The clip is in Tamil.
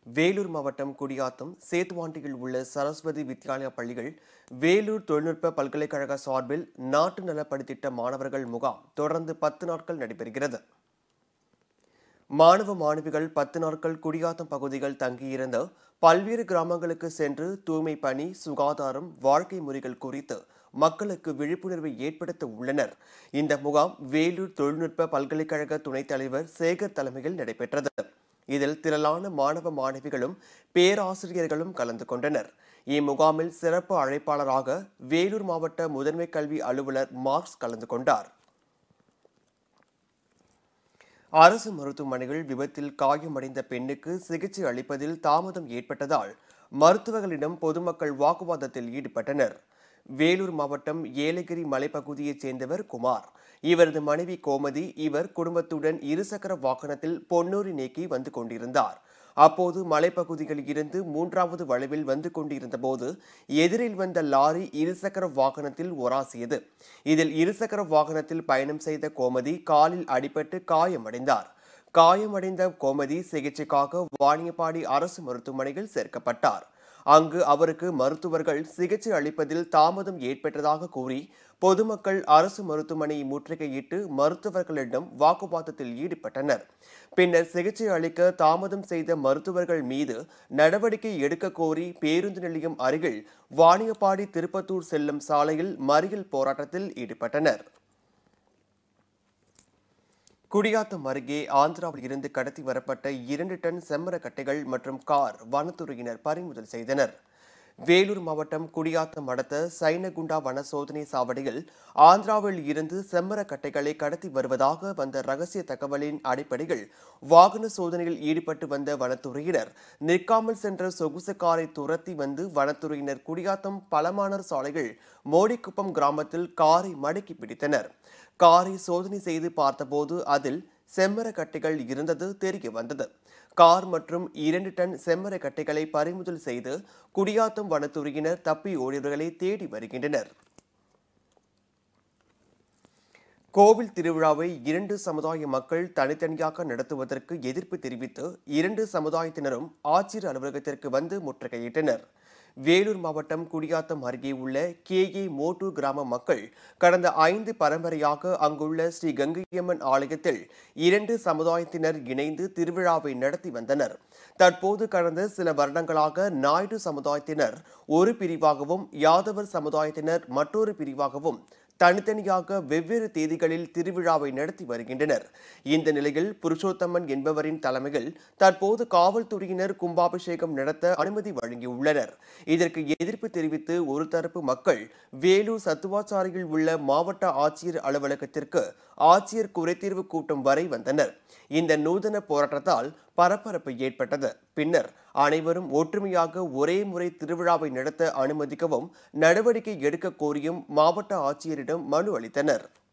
வேலூர் மாவட்டம் குடியாத்தம் சேத்துவாண்டியில் உள்ள சரஸ்வதி வித்யாலயா பள்ளிகள் வேலூர் தொழில்நுட்ப பல்கலைக்கழக சார்பில் நாட்டு நலப்பணித்திட்ட மாணவர்கள் முகாம் தொடர்ந்து பத்து நாட்கள் நடைபெறுகிறது மாணவ மாணவிகள் பத்து நாட்கள் குடியாத்தம் பகுதிகள் தங்கியிருந்த பல்வேறு கிராமங்களுக்கு சென்று தூய்மை பணி சுகாதாரம் வாழ்க்கை முறைகள் குறித்து மக்களுக்கு விழிப்புணர்வை ஏற்படுத்த உள்ளனர் இந்த முகாம் வேலூர் தொழில்நுட்ப பல்கலைக்கழக துணைத் தலைவர் சேகர் தலைமையில் நடைபெற்றது இதில் திரளான மாணவ மாணவிகளும் பேராசிரியர்களும் கலந்து கொண்டனர் இம்முகாமில் சிறப்பு அழைப்பாளராக வேலூர் மாவட்ட முதன்மை கல்வி அலுவலர் மார்க்ஸ் கலந்து கொண்டார் அரசு மருத்துவமனைகள் விபத்தில் காயமடைந்த பெண்ணுக்கு சிகிச்சை அளிப்பதில் தாமதம் ஏற்பட்டதால் மருத்துவர்களிடம் பொதுமக்கள் வாக்குவாதத்தில் ஈடுபட்டனர் வேலூர் மாவட்டம் ஏலகிரி மலைப்பகுதியைச் சேர்ந்தவர் குமார் இவரது மனைவி கோமதி இவர் குடும்பத்துடன் இருசக்கர வாகனத்தில் பொன்னூரி நோக்கி வந்து கொண்டிருந்தார் அப்போது மலைப்பகுதிகளில் இருந்து மூன்றாவது வளைவில் வந்து கொண்டிருந்த போது எதிரில் வந்த லாரி இருசக்கர வாகனத்தில் ஒராசியது இதில் இருசக்கர வாகனத்தில் பயணம் செய்த கோமதி காலில் அடிபட்டு காயமடைந்தார் காயமடைந்த கோமதி சிகிச்சைக்காக வாணியப்பாடி அரசு மருத்துவமனையில் சேர்க்கப்பட்டார் அங்கு அவருக்கு மருத்துவர்கள் சிகிச்சை அளிப்பதில் தாமதம் ஏற்பட்டதாக கூறி பொதுமக்கள் அரசு மருத்துவமனையை முற்றுகையிட்டு மருத்துவர்களிடம் வாக்குவாதத்தில் ஈடுபட்டனர் பின்னர் சிகிச்சை அளிக்க தாமதம் செய்த மருத்துவர்கள் மீது நடவடிக்கை எடுக்க கோரி பேருந்து நிலையம் அருகில் வாணியப்பாடி திருப்பத்தூர் செல்லும் சாலையில் மறியல் போராட்டத்தில் ஈடுபட்டனர் குடியாத்தம் அருகே ஆந்திராவில் இருந்து கடத்தி வரப்பட்ட இரண்டு டன் செம்மரக்கட்டைகள் மற்றும் கார் வனத்துறையினர் பறிமுதல் செய்தனர் வேலூர் மாவட்டம் குடியாத்தம் அடுத்த சைனகுண்டா வன சோதனை சாவடியில் ஆந்திராவில் இருந்து செம்மரக்கட்டைகளை கடத்தி வருவதாக வந்த ரகசிய தகவலின் அடிப்படையில் வாகன சோதனையில் ஈடுபட்டு வந்த வனத்துறையினர் நிற்காமல் சென்ற சொகுசு காரை துரத்தி வந்து வனத்துறையினர் குடியாத்தம் பலமானர் சாலையில் மோடிக்குப்பம் கிராமத்தில் காரை மடக்கி பிடித்தனர் காரை சோதனை செய்து பார்த்தபோது அதில் செம்மரக்கட்டைகள் இருந்தது தெரிய வந்தது கார் மற்றும் இரண்டு டன் செம்மரக்கட்டைகளை பறிமுதல் செய்து குடியாத்தம் வனத்துறையினர் தப்பி ஓடியவர்களை தேடி வருகின்றனர் கோவில் திருவிழாவை இரண்டு சமுதாய மக்கள் தனித்தனியாக நடத்துவதற்கு எதிர்ப்பு தெரிவித்து இரண்டு சமுதாயத்தினரும் ஆட்சியர் அலுவலகத்திற்கு வந்து முற்றுகையிட்டனர் வேலூர் மாவட்டம் குடியாத்தம் அருகே உள்ள கே ஏ மோட்டூர் கிராம மக்கள் கடந்த ஐந்து பரம்பரையாக அங்குள்ள ஸ்ரீ கங்கையம்மன் ஆலயத்தில் இரண்டு சமுதாயத்தினர் இணைந்து திருவிழாவை நடத்தி வந்தனர் தற்போது கடந்த சில வருடங்களாக நாயுடு சமுதாயத்தினர் ஒரு பிரிவாகவும் யாதவர் சமுதாயத்தினர் மற்றொரு பிரிவாகவும் தனித்தனியாக வெவ்வேறு தேதிகளில் திருவிழாவை நடத்தி வருகின்றனர் இந்த நிலையில் புருஷோத்தமன் என்பவரின் தலைமையில் தற்போது காவல்துறையினர் கும்பாபிஷேகம் நடத்த அனுமதி வழங்கியுள்ளனர் இதற்கு எதிர்ப்பு தெரிவித்து ஒரு தரப்பு மக்கள் வேலூர் சத்துவாச்சாரியில் உள்ள மாவட்ட ஆட்சியர் அலுவலகத்திற்கு ஆட்சியர் குறைதீர்வு கூட்டம் வரை வந்தனர் இந்த நூதன போராட்டத்தால் பரபரப்பு ஏற்பட்டது பின்னர் அனைவரும் ஒற்றுமையாக ஒரே முறை திருவிழாவை நடத்த அனுமதிக்கவும் நடவடிக்கை எடுக்க கோரியும் மாவட்ட ஆட்சியரிடம் மனு அளித்தனர்